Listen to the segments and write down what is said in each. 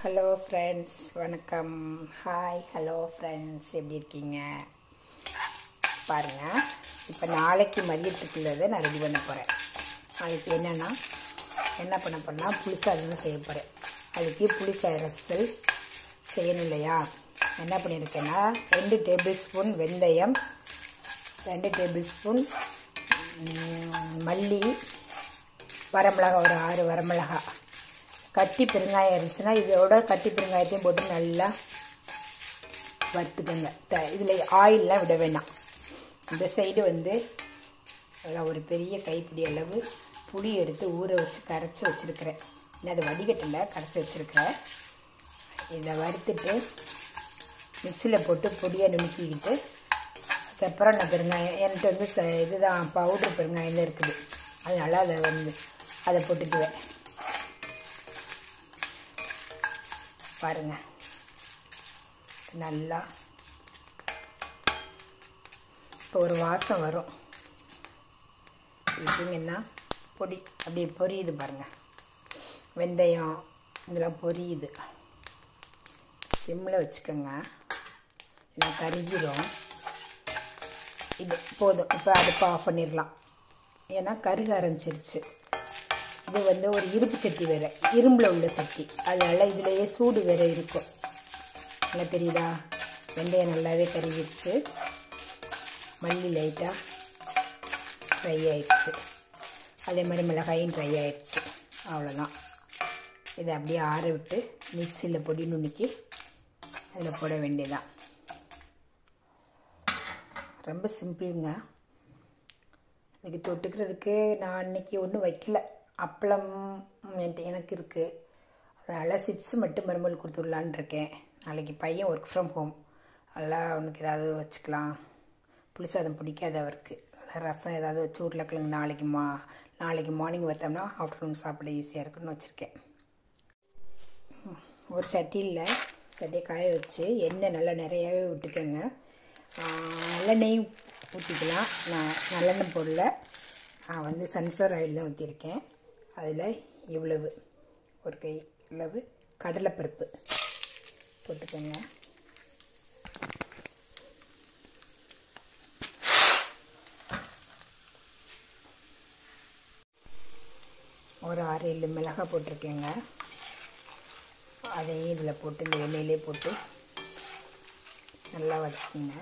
hello friends வணக்கம் hi hello friends எப்படி இருக்கீங்க பாருங்கள் இப்போ நாளைக்கு மதியத்துக்குள்ளதை நான் ரெடி பண்ண போகிறேன் அதுக்கு என்னென்னா என்ன பண்ண போறேன்னா புளிசாதம் செய்ய போகிறேன் அதுக்கு புளிக்கரைசல் செய்யணும் இல்லையா என்ன பண்ணியிருக்கேன்னா ரெண்டு டேபிள் ஸ்பூன் வெந்தயம் ரெண்டு டேபிள் ஸ்பூன் மல்லி வரமிளகா ஒரு ஆறு வரமிளகா கட்டி பெருங்காயம் இருந்துச்சுன்னா இதோட கட்டி பெருங்காயத்தையும் போட்டு நல்லா வறுத்துக்கோங்க த இதில் ஆயிலெலாம் விட வேண்டாம் இந்த சைடு வந்து நல்லா ஒரு பெரிய கைப்பிடி அளவு புளி எடுத்து ஊற வச்சு கரைச்சி வச்சுருக்கிறேன் இன்னும் அது வடிகட்டில் கரைச்சி வச்சுருக்கிறேன் இதை வறுத்துட்டு மிக்சியில் போட்டு பொடியை நுணுக்கிக்கிட்டு அதுக்கப்புறம் நான் பெருங்காயம் என்கிட்ட வந்து ச இதுதான் பவுட்ரு பெருங்காயம் தான் இருக்குது அதனால் அதை வந்து அதை போட்டுக்குவேன் பாருங்க நல்லா இப்போ ஒரு வாசம் வரும் பார்த்தீங்கன்னா பொடி அப்படியே பொரியுது பாருங்க வெந்தயம் இதெல்லாம் பொரியுது சிம்மில் வச்சுக்கோங்க இல்லை கருகிரும் இது போதும் இப்போ அடுப்பை ஆஃப் பண்ணிடலாம் ஏன்னா கருக ஆரம்பிச்சிருச்சு இது வந்து ஒரு இரும்பு சட்டி வேறு இரும்பில் உள்ள சட்டி அதனால் இதுலேயே சூடு வேறு இருக்கும் நல்லா தெரியுதா வெந்தயம் நல்லாவே கருகிடுச்சு மல்லி லைட்டாக ஃப்ரை ஆயிடுச்சு அதே மாதிரி மிளகாயும் ட்ரை ஆயிடுச்சு அவ்வளோதான் இதை அப்படியே ஆற விட்டு மிக்சியில் பொடி நுணுக்கி அதில் போட வேண்டியதான் ரொம்ப சிம்பிளுங்க இதுக்கு தொட்டுக்கிறதுக்கு நான் அன்றைக்கி ஒன்றும் வைக்கல அப்பளம் என்கிட்ட எனக்கு இருக்குது அதனால் சிப்ஸ் மட்டும் மறுமொழி கொடுத்துடலான் இருக்கேன் நாளைக்கு பையன் ஒர்க் ஃப்ரம் ஹோம் அதெல்லாம் அவனுக்கு ஏதாவது வச்சுக்கலாம் புளிசாதம் பிடிக்காது அவருக்கு ரசம் ஏதாவது வச்சு உருளைக்கிழங்கு நாளைக்கு மா நாளைக்கு மார்னிங் வைத்தோம்னா ஆஃப்டர்நூன் சாப்பிட ஈஸியாக இருக்குன்னு வச்சுருக்கேன் ஒரு சட்டியில் சட்டியை காய வச்சு எண்ணெய் நல்லா நிறையாவே விட்டுக்கோங்க நல்லெண்ணெய் ஊற்றிக்கலாம் நான் நல்லெண்ணெய் போடல நான் வந்து சன்ஃப்ளவர் ஆயில் தான் ஊற்றிருக்கேன் அதில் இவ்வளவு ஒரு கை அளவு கடலைப்பருப்பு போட்டுக்கோங்க ஒரு ஆறு ஏழு மிளகாய் போட்டிருக்கேங்க அதையும் இதில் போட்டு இந்த எண்ணெயிலே போட்டு நல்லா வதக்குங்க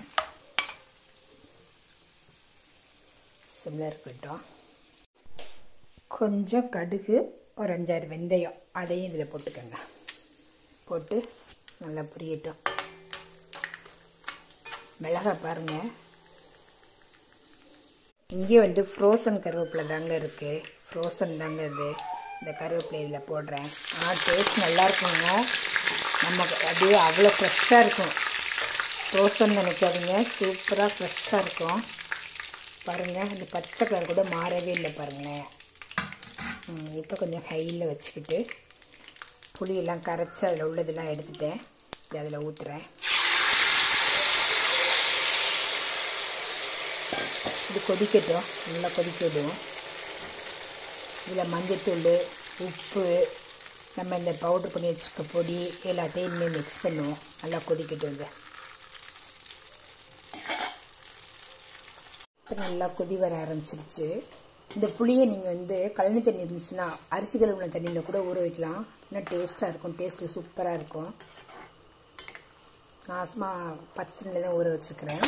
சிம்மில் இருக்கட்டும் கொஞ்சம் கடுகு ஒரு அஞ்சாறு வெந்தயம் அதையும் இதில் போட்டுக்கோங்க போட்டு நல்லா புரியட்டும் மிளகாய் பாருங்கள் இங்கே வந்து ஃப்ரோசன் கருவேப்பிலை தாங்க இருக்குது ஃப்ரோசன் தாங்க இது இந்த கருவேப்பிலை இதில் போடுறேன் ஆனால் டேஸ்ட் நல்லா இருக்குங்க நமக்கு அப்படியே அவ்வளோ ஃப்ரெஷ்ஷாக இருக்கும் ஃப்ரோசன் நினைக்காதீங்க சூப்பராக ஃப்ரெஷ்ஷாக இருக்கும் பாருங்கள் இந்த பச்சை கலர் கூட மாறவே இல்லை பாருங்களேன் இப்போ கொஞ்சம் ஹையில் வச்சுக்கிட்டு புளியெல்லாம் கரைச்சி அதில் உள்ளதெல்லாம் எடுத்துட்டேன் இது அதில் ஊற்றுறேன் இது கொதிக்கட்டும் நல்லா கொதிக்க விடுவோம் இதில் மஞ்சத்தூள் உப்பு நம்ம இந்த பவுட்ரு பண்ணி வச்சுருக்க பொடி எல்லாத்தையும் இனிமேல் மிக்ஸ் பண்ணுவோம் நல்லா கொதிக்கட்டும் இது இப்போ நல்லா கொதி வர ஆரம்பிச்சிருச்சு இந்த புளியை நீங்கள் வந்து கழனி தண்ணி இருந்துச்சுன்னா அரிசி கழுவுன தண்ணியில் கூட ஊற வைக்கலாம் இன்னும் டேஸ்ட்டாக இருக்கும் டேஸ்ட்டு சூப்பராக இருக்கும் நான் சும்மா பச்சை தண்ணியில் தான் ஊற வச்சுருக்கிறேன்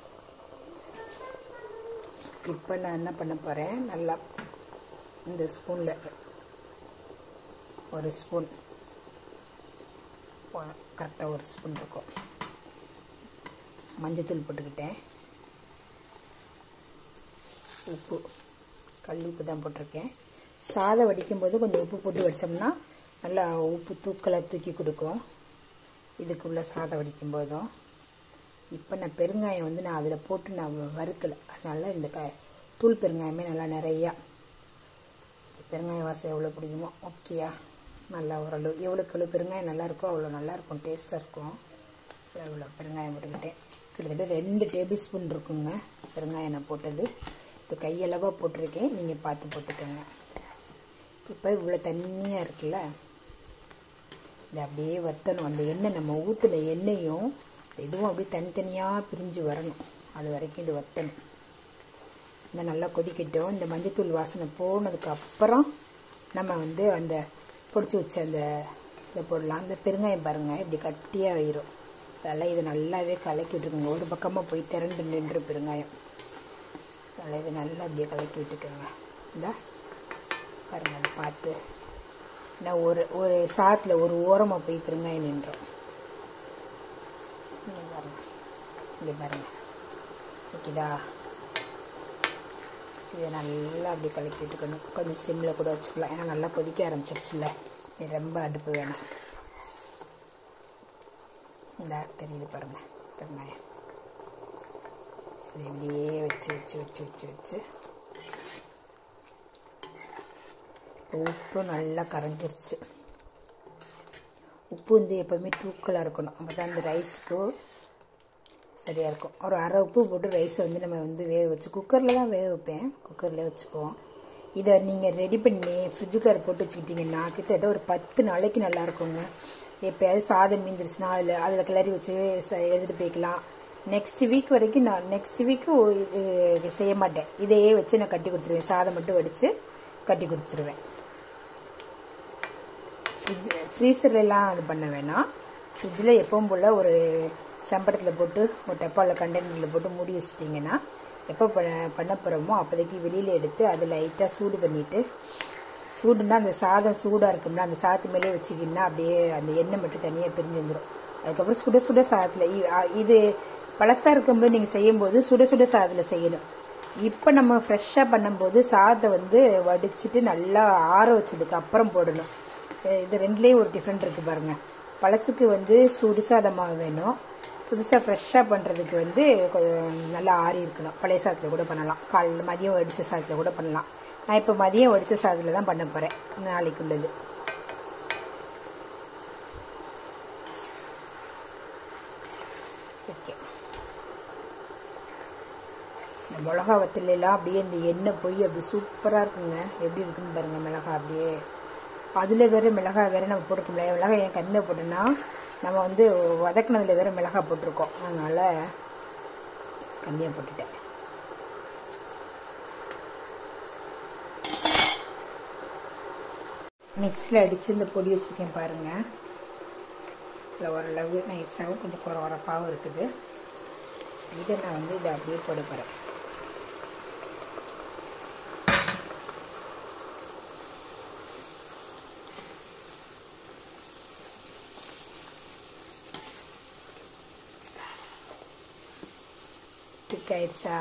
இப்போ நான் என்ன பண்ண போகிறேன் நல்லா இந்த ஸ்பூனில் ஒரு ஸ்பூன் கரெக்டாக ஒரு ஸ்பூன் இருக்கும் மஞ்சத்தூள் போட்டுக்கிட்டேன் உப்பு கல் உப்பு தான் போட்டிருக்கேன் சாதம் வடிக்கும்போது கொஞ்சம் உப்பு போட்டு வடித்தோம்னா நல்லா உப்பு தூக்கலை தூக்கி கொடுக்கும் இதுக்குள்ளே சாதம் வடிக்கும் போதும் இப்போ நான் பெருங்காயம் வந்து நான் அதில் போட்டு நான் வறுக்கலை அதனால் இந்த க தூள் பெருங்காயமே நல்லா நிறையா பெருங்காய வாசம் எவ்வளோ பிடிக்குமோ ஓகேயா நல்லா ஓரளவு எவ்வளோக்கு எவ்வளோ பெருங்காயம் நல்லாயிருக்கோ அவ்வளோ நல்லாயிருக்கும் டேஸ்ட்டாக இருக்கும் இவ்வளோ பெருங்காயம் போட்டுக்கிட்டேன் கிட்டத்தட்ட ரெண்டு டேபிள் ஸ்பூன் இருக்குங்க பெருங்காயம் நான் போட்டது இது கையளவாக போட்டிருக்கேன் நீங்கள் பார்த்து போட்டுக்கோங்க இப்போ இவ்வளோ தண்ணியாக இருக்குல்ல இதை அப்படியே வற்றணும் அந்த எண்ணெய் நம்ம ஊற்றின எண்ணெயும் இதுவும் அப்படியே தனித்தனியாக பிரிஞ்சு வரணும் அது வரைக்கும் இது வற்றணும் இந்த நல்லா கொதிக்கட்டும் இந்த மஞ்சத்தூள் வாசனை போனதுக்கு அப்புறம் நம்ம வந்து அந்த பொடிச்சு வச்ச அந்த இதை போடலாம் அந்த பெருங்காயம் பாருங்கள் இப்படி கட்டியாக ஆயிரும் அதனால் இதை நல்லாவே கலக்கி விட்டுருக்குங்க ஒரு பக்கமாக போய் திரண்டு நின்று பெருங்காயம் அதனால் இதை நல்லா அப்படியே கலக்கி விட்டுக்கோங்க இந்தா பாருங்கள் அதை பார்த்து நான் ஒரு ஒரு சாத்தில் ஒரு ஓரமாக போய் பெருங்காயம் நின்றோம் இங்கே பாருங்க இங்கே பாருங்க ஓகேதா இதை நல்லா அப்படி கலக்கி விட்டுக்கணும் கொஞ்சம் சிம்மில் கூட வச்சுக்கலாம் ஏன்னா நல்லா கொதிக்க ஆரம்பிச்சிருச்சுல இது ரொம்ப அடுப்பு வேணும் இந்த தெரியுது பாருங்கள் வெங்காயம் இது இப்படியே வச்சு வச்சு வச்சு வச்சு வச்சு உப்பு நல்லா கரைஞ்சிருச்சு உப்பு வந்து எப்போவுமே தூக்கலாக இருக்கணும் அப்போ தான் அந்த ரைஸுக்கு சரியாக இருக்கும் ஒரு அரை உப்பு போட்டு ரைஸை வந்து நம்ம வந்து வேக வச்சு குக்கரில் தான் வேக வைப்பேன் குக்கரில் வச்சுக்குவோம் இதை நீங்கள் ரெடி பண்ணி ஃப்ரிட்ஜுக்குள்ளே போட்டு வச்சுக்கிட்டிங்கன்னா கிட்டத்தட்ட ஒரு பத்து நாளைக்கு நல்லா இருக்குங்க எப்போயாவது சாதம் மீந்துருச்சுன்னா அதில் அதில் கிளறி வச்சு ச எடுத்துகிட்டு போய்க்கலாம் நெக்ஸ்ட் வீக் வரைக்கும் நான் நெக்ஸ்ட் வீக்கு இது செய்ய மாட்டேன் இதையே வச்சு நான் கட்டி கொடுத்துருவேன் சாதம் மட்டும் வடித்து கட்டி கொடுத்துருவேன் ஃப்ரிட்ஜ் ஃப்ரீசர்லாம் அது பண்ண வேணாம் ஃப்ரிட்ஜில் எப்பவும் போல் ஒரு சம்பளத்தில் போட்டு ஒரு டப்பாவில் கண்டெய்னரில் போட்டு மூடி வச்சிட்டிங்கன்னா எப்போ பண்ண பண்ண போகிறோமோ அப்போதைக்கு வெளியில் எடுத்து அதை லைட்டாக சூடு பண்ணிவிட்டு சூடுனா அந்த சாதம் சூடாக இருக்கும்னா அந்த சாதத்து மேலே வச்சிக்கிங்கன்னா அப்படியே அந்த எண்ணெய் மட்டும் தனியாக பிரிஞ்சு வந்துடும் அதுக்கப்புறம் சுட சுட சாதத்தில் இது பழசாக இருக்கும்போது நீங்கள் செய்யும்போது சுட சுட சாதத்தில் செய்யணும் இப்போ நம்ம ஃப்ரெஷ்ஷாக பண்ணும்போது சாதத்தை வந்து வடிச்சிட்டு நல்லா ஆற வச்சதுக்கு அப்புறம் போடணும் இது ரெண்டுலேயும் ஒரு டிஃப்ரெண்ட் இருக்குது பாருங்கள் பழசுக்கு வந்து சுடு சாதமாக வேணும் புதுசாக ஃப்ரெஷ்ஷாக பண்ணுறதுக்கு வந்து கொஞ்சம் நல்லா ஆறி இருக்கணும் பழைய சாதத்தில் கூட பண்ணலாம் காலையில் மதியம் வடித்த சாதத்தில் கூட பண்ணலாம் நான் இப்போ மதியம் வடித்த சாதத்தில் தான் பண்ண போகிறேன் நாளைக்கு உள்ளது ஓகே இந்த மிளகா வத்தலாம் அப்படியே இந்த எண்ணெய் போய் அப்படி சூப்பராக இருக்குங்க எப்படி இருக்குன்னு பாருங்கள் மிளகா அப்படியே அதில் வேறு மிளகாய் வேறு நம்ம போட்டுக்க முடியாது மிளகாய் என் கண்ணில் போட்டோன்னா நம்ம வந்து வதக்கினதில் வேறு மிளகாய் போட்டிருக்கோம் அதனால் கம்மியாக போட்டுட்டேன் மிக்ஸியில் அடித்து இந்த பொடி வச்சுருக்கேன் பாருங்கள் இதில் ஓரளவு நைஸாகவும் கொஞ்சம் குறை உரப்பாகவும் இருக்குது இதை நான் வந்து இதை அப்படியே போட போகிறேன் திக் ஆயிடுச்சா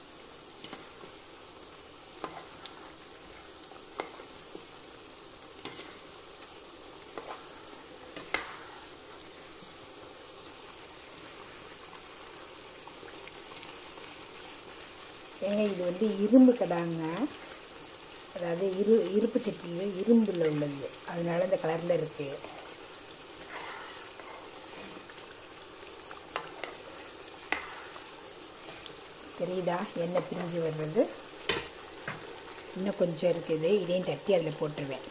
ஏங்க இது வந்து இரும்பு கடாங்க அதாவது இரு இருப்பு சட்டியில் இரும்பில் உள்ளது அதனால இந்த கலரில் இருக்குது தெரியுதா எண்ணெய் பிரிஞ்சு வர்றது இன்னும் கொஞ்சம் இருக்குது இதையும் தட்டி அதில் போட்டுருவேன்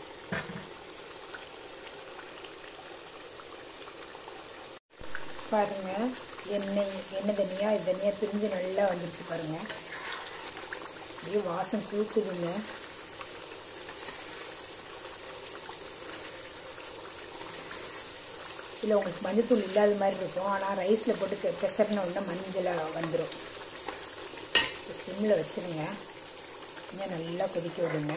பாருங்கள் எண்ணெய் எண்ணெய் தனியாக இது தனியாக பிரிஞ்சு நல்லா வந்துருச்சு பாருங்கள் அப்படியே வாசம் தூக்குதுங்க இல்லை உங்களுக்கு மஞ்சத்தூள் இல்லாத மாதிரி இருக்கும் ஆனால் ரைஸில் போட்டு பெசர்ன உடனே மஞ்சளாக வந்துடும் சிம்மில் வச்சுருங்க இன்னும் நல்லா கொதிக்க விடுங்க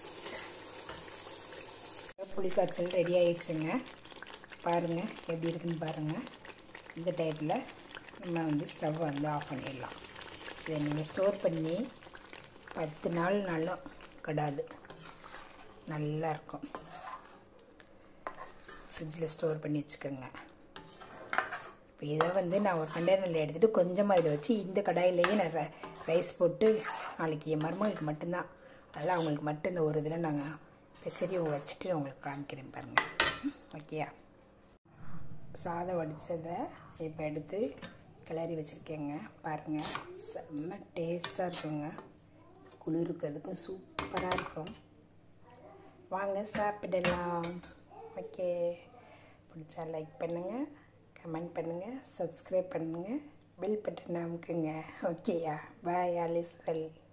புளிக்காய்ச்சல் ரெடி ஆயிடுச்சுங்க பாருங்கள் எப்படி இருக்குன்னு பாருங்கள் இந்த டயத்தில் நம்ம வந்து ஸ்டவ் வந்து ஆஃப் பண்ணிடலாம் இதை நீங்கள் ஸ்டோர் பண்ணி பத்து நாள் நாளும் கடாது நல்லா இருக்கும் ஃப்ரிட்ஜில் ஸ்டோர் பண்ணி வச்சுக்கோங்க இப்போ இதை வந்து நான் ஒரு கண்டெய்னரில் எடுத்துகிட்டு கொஞ்சமாக இதை வச்சு இந்த கடாயிலேயே நான் ரைஸ் போட்டு நாளைக்கு என் மருமகளுக்கு மட்டும்தான் அதெல்லாம் அவங்களுக்கு மட்டும் இந்த ஒரு இதில் நாங்கள் பெசரி வச்சுட்டு உங்களுக்கு காமிக்கிறேன் பாருங்கள் ஓகேயா சாதம் வடித்ததை இப்போ எடுத்து கிளறி வச்சுருக்கேங்க பாருங்கள் செம்ம டேஸ்ட்டாக இருக்குங்க குளிருக்கு அதுக்கும் சூப்பராக இருக்கும் வாங்க சாப்பிடலாம் ஓகே பிடிச்சா லைக் பண்ணுங்கள் கமெண்ட் பண்ணுங்கள் சப்ஸ்கிரைப் பண்ணுங்கள் பெல் பட்டன் அமுக்குங்க ஓகேயா பாய் ஆல் இஸ் வெல்